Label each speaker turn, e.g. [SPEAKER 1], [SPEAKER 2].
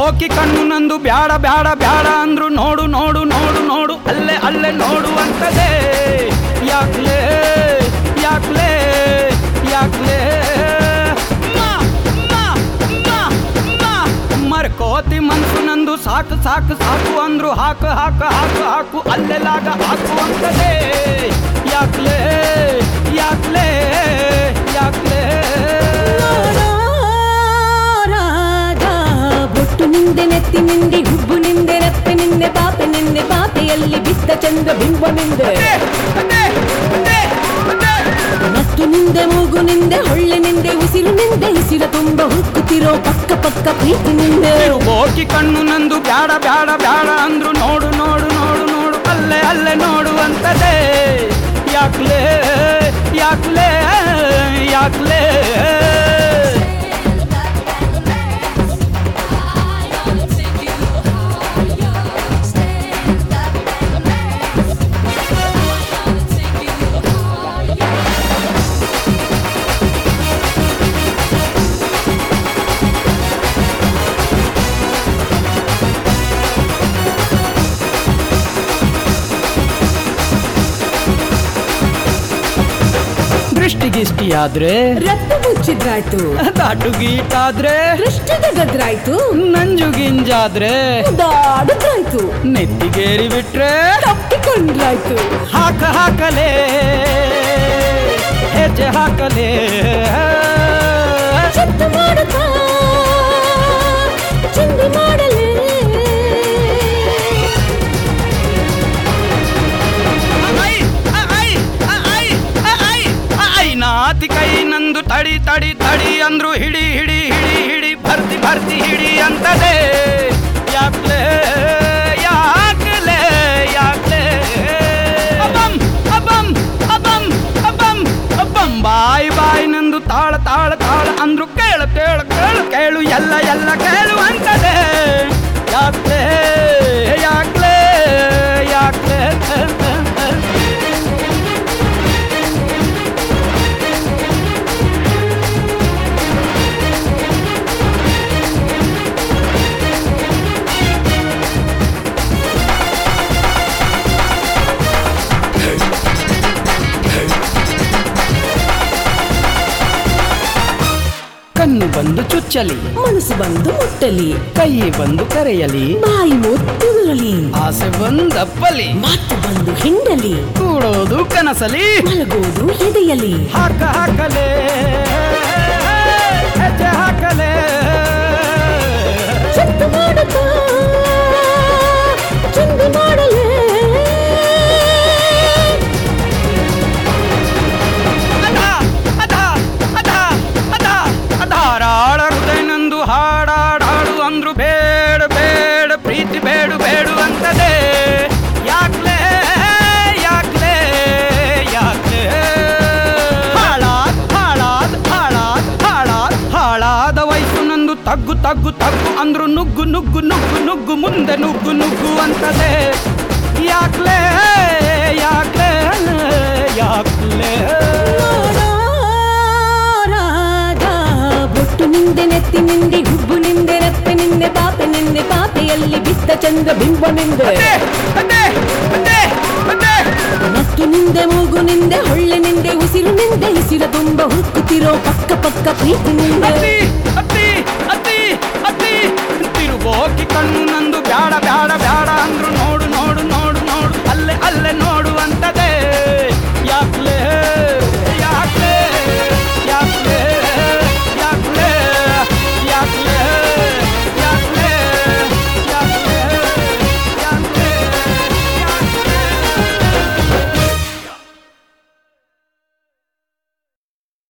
[SPEAKER 1] ಬೋಕಿ ಕಣ್ಣು ನಂದು ಬ್ಯಾಡ ಬ್ಯಾಡ ಬ್ಯಾಡ ಅಂದ್ರು ನೋಡು ನೋಡು ನೋಡು ನೋಡು ಅಲ್ಲೇ ಅಲ್ಲೇ ನೋಡುವಂತದೇ ಯಾಕ್ಲೇ ಯಾಕ್ಲೇ ಯಾಕ್ಲೇ ಮಾ, ಮಾ, ಮಾ, ಮಾ. ಮರ್ಕೋತಿ ಮನ್ಸು ನಂದು ಸಾಕು ಸಾಕು ಸಾಕು ಅಂದ್ರು ಹಾಕು ಹಾಕು ಹಾಕು ಹಾಕು ಅಲ್ಲೆಲ್ಲಾಗ ಹಾಕುವಂತದೇ ಯಾಕ್ಲೇ ಯಾಕ್ಲೇ ಯಾಕ್ಲೇ
[SPEAKER 2] ರಾಗ ಬೊಟ್ಟು ನಿಂದೆ ನೆತ್ತಿ ನಿಂದೆ ಹುಬ್ಬು ನಿಂದೆ ರೆಪ್ಪೆ ನಿಂದೆ ಪಾಪೆ ನಿಂದೆ ಪಾಪೆಯಲ್ಲಿ ಬಿದ್ದ ಚಂದ್ರ ಬಿಂಬ ನಿಂದೆ ಮತ್ತು ನಿಂದೆ ಮೂಗು ನಿಂದೆ ಹೊಳ್ಳೆ ನಿಂದೆ ಉಸಿರು ನಿಂದೆ ಉಸಿರ ತುಂಬ ಹುಕ್ಕುತ್ತಿರೋ ಪಕ್ಕ ಪಕ್ಕ ಪ್ರೀತಿ ನಿಂದೆ
[SPEAKER 1] ಬೋಕಿ ಕಣ್ಣು ನಂದು ಬ್ಯಾಡ ಬ್ಯಾಡ ಬ್ಯಾಡ ಅಂದ್ರು ನೋಡು ನೋಡು ನೋಡು ನೋಡು ಅಲ್ಲೇ ಅಲ್ಲೇ ನೋಡುವಂತದೇ ಯಾಕ್ಲೇ ಯಾಕ್ಲೇ ಯಾಕ್ಲೇ ದೃಷ್ಟಿಗಿಷ್ಟಿಯಾದ್ರೆ
[SPEAKER 2] ರಕ್ತ ಮುಚ್ಚಿದ್ರಾಯ್ತು
[SPEAKER 1] ದಾಟು ಗೀಟಾದ್ರೆ
[SPEAKER 2] ದೃಷ್ಟಿಗೆ ಗದ್ರಾಯ್ತು
[SPEAKER 1] ನಂಜು ಗಿಂಜಾದ್ರೆ
[SPEAKER 2] ದಾಡದ್ರಾಯ್ತು
[SPEAKER 1] ನೆತ್ತಿಗೇರಿ ಬಿಟ್ರೆ
[SPEAKER 2] ತಪ್ಪಿಕೊಂಡ್ರಾಯ್ತು
[SPEAKER 1] ಹಾಕ ಹಾಕಲೇ ಹೆಜ್ಜೆ ಹಾಕಲೇ
[SPEAKER 2] ಚಿತ್ತು ಮಾಡುತ್ತಾ ಚಿಂದಿ ಮಾಡಲೇ
[SPEAKER 1] ಐ, ಐ, ಐ, ಐ, ಐ, ಐ, ನಾತಿ ಕೈ ನಂದು ತಡಿ ತಡಿ ತಡಿ ಅಂದ್ರು ಹಿಡಿ ಹಿಡಿ ಹಿಡಿ ಹಿಡಿ ಭರ್ತಿ ಭರ್ತಿ ಹಿಡಿ ಅಂತದೆ ಯಾಕ್ಲೆ ಯಾಕ್ಲೆ ಯಾಕ್ಲೆ ಅಬಂ ಅಬಂ ಅಬಂ ಅಬಂ ಅಬಂ ಬಾಯ್ ಬಾಯ್ ನಂದು ತಾಳ ತಾಳ ತಾಳ ಅಂದ್ರು ಕೇಳು ಕೇಳು ಕೇಳು ಕೇಳು ಎಲ್ಲ ಎಲ್ಲ ಕೇಳು ಅಂತದೆ ಯಾಕ್ಲೆ ಯಾಕ್ಲೆ ಯಾಕ್ಲೆ ಕಣ್ಣು ಬಂದು ಚುಚ್ಚಲಿ
[SPEAKER 2] ಮನಸ್ಸು ಬಂದು ಮುಟ್ಟಲಿ
[SPEAKER 1] ಕೈ ಬಂದು ಕರೆಯಲಿ
[SPEAKER 2] ಬಾಯಿ ಮುತ್ತಿರಲಿ
[SPEAKER 1] ಆಸೆ ಬಂದಪ್ಪಲಿ
[SPEAKER 2] ಮಾತು ಬಂದು ಹಿಂಡಲಿ
[SPEAKER 1] ಕೂಡೋದು ಕನಸಲಿ
[SPEAKER 2] ಮಲಗೋದು ಎದೆಯಲಿ
[SPEAKER 1] ಹಾಕ ಹಾಕಲೇ ಹೆಜ್ಜೆ ಹಾಕಲೇ
[SPEAKER 2] ಚಿತ್ತು ಮಾಡುತ್ತಾ ಚಿಂದಿ ಮಾಡಲೇ
[SPEAKER 1] ಅಧ ಅಧ ಅಧ ಅಧ ಅಧಾರಾಳ ಹೃದಯ ನಂದು ಹಾಡಾಡಾಡು ಅಂದ್ರು ಬೇಡ ಬೇಡ ಪ್ರೀತಿ ಬೇಡು ಬೇಡು ಅಂತದೆ ಯಾಕ್ಲೆ ಯಾಕ್ಲೆ ಯಾಕ್ಲೆ ಹಾಳಾದ್ ಹಾಳಾದ್ ಹಾಳಾದ್ ಹಾಳಾದ್ ಹಾಳಾದ ವಯಸ್ಸು ನಂದು ತಗ್ಗು ತಗ್ಗು ತಗ್ಗು ಅಂದ್ರು ನುಗ್ಗು ನುಗ್ಗು ನುಗ್ಗು ನುಗ್ಗು ಮುಂದೆ ನುಗ್ಗು ನುಗ್ಗು ಅಂತದೆ ಯಾಕ್ಲೆ ಯಾಕ್ಲೆ ಯಾಕ್ಲೆ
[SPEAKER 2] ರಾಗ ಬೊಟ್ಟು ನಿಂದೆ ನೆತ್ತಿ ನಿಂದೆ ಹುಬ್ಬು ನಿಂದೆ ರೆಪ್ಪೆ ನಿಂದೆ ಪಾಪೆ ನಿಂದೆ ಪಾಪೆಯಲ್ಲಿ ಬಿದ್ದ ಚಂದ್ರ ಬಿಂಬ ನಿಂದೆ
[SPEAKER 1] ಅದೇ ಅದೇ ಅದೇ ಅದೇ
[SPEAKER 2] ಮತ್ತು ನಿಂದೆ ಮೂಗು ನಿಂದೆ ಹೊಳ್ಳೆ ನಿಂದೆ ಉಸಿರು ನಿಂದೆ ಉಸಿರ ತುಂಬ ಹುಕ್ಕುತ್ತಿರೋ ಪಕ್ಕ ಪಕ್ಕ ಪ್ರೀತಿ ನಿಂದೆ
[SPEAKER 1] ಅತಿ ಅತಿ